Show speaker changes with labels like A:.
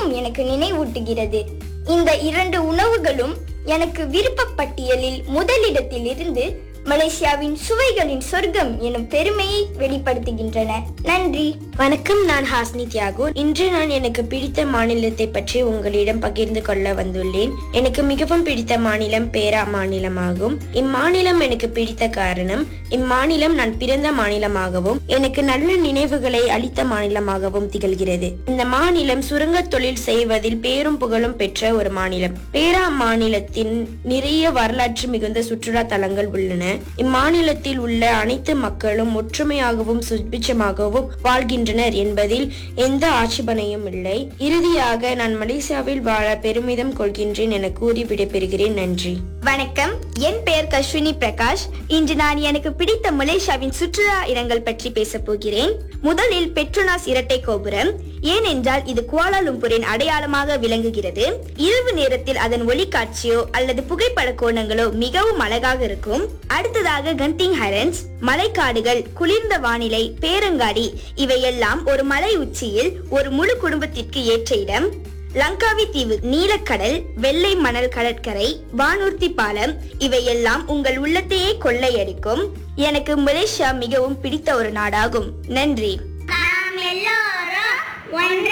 A: இன்னும் எனக்கு நினைவூட்டுகிறது இந்த இரண்டு உணவுகளும் எனக்கு விருப்ப பட்டியலில் முதலிடத்தில் இருந்து மலேசியாவின் சுவைகளின் சொர்க்கம் எனும் பெருமையை வெளிப்படுத்துகின்றன நன்றி
B: வணக்கம் நான் ஹாஸ்னி தியாகு இன்று நான் எனக்கு பிடித்த மாநிலத்தை பற்றி உங்களிடம் பகிர்ந்து கொள்ள வந்துள்ளேன் எனக்கு மிகவும் பிடித்த மாநிலம் பேரா மாநிலமாகும் இம்மாநிலம் எனக்கு பிடித்த காரணம் இம்மாநிலம் நான் பிறந்த மாநிலமாகவும் எனக்கு நல்ல நினைவுகளை அளித்த மாநிலமாகவும் திகழ்கிறது இந்த மாநிலம் சுரங்க தொழில் செய்வதில் பேரும் புகழும் பெற்ற ஒரு மாநிலம் பேரா மாநிலத்தின் நிறைய வரலாற்று மிகுந்த சுற்றுலா தலங்கள் உள்ளன இம்மாநிலத்தில் உள்ள அனைத்து மக்களும் ஒற்றுமையாகவும் சுபிட்சமாகவும் வாழ்கின்றனர் என்பதில் எந்த ஆட்சேபனையும் இல்லை இறுதியாக நான் மலேசியாவில் வாழ பெருமிதம் கொள்கின்றேன் என கூறி விடைபெறுகிறேன் நன்றி
A: வணக்கம் என் பெயர் கஸ்வினி பிரகாஷ் இன்று நான் எனக்கு பிடித்த மலேசியாவின் சுற்றுலா இடங்கள் பற்றி பேசப் போகிறேன் முதலில் பெட்ரோனாஸ் இரட்டை கோபுரம் ஏனென்றால் இது குவாலாலும்பூரின் அடையாளமாக விளங்குகிறது இரவு நேரத்தில் அதன் ஒளிக்காட்சியோ அல்லது புகைப்பட கோணங்களோ மிகவும் அழகாக இருக்கும் அடுத்ததாக கண்டிங் ஹரன்ஸ் மலைக்காடுகள் குளிர்ந்த வானிலை பேரங்காடி இவையெல்லாம் ஒரு மலை உச்சியில் ஒரு முழு குடும்பத்திற்கு ஏற்ற இடம் லங்காவி தீவு நீலக்கடல் வெள்ளை மணல் கடற்கரை வானூர்தி பாலம் இவையெல்லாம் உங்கள் உள்ளத்தையே கொள்ளையடிக்கும் எனக்கு மலேசியா மிகவும் பிடித்த ஒரு நாடாகும் நன்றி
C: நாம் எல்லோரும் ஒன்று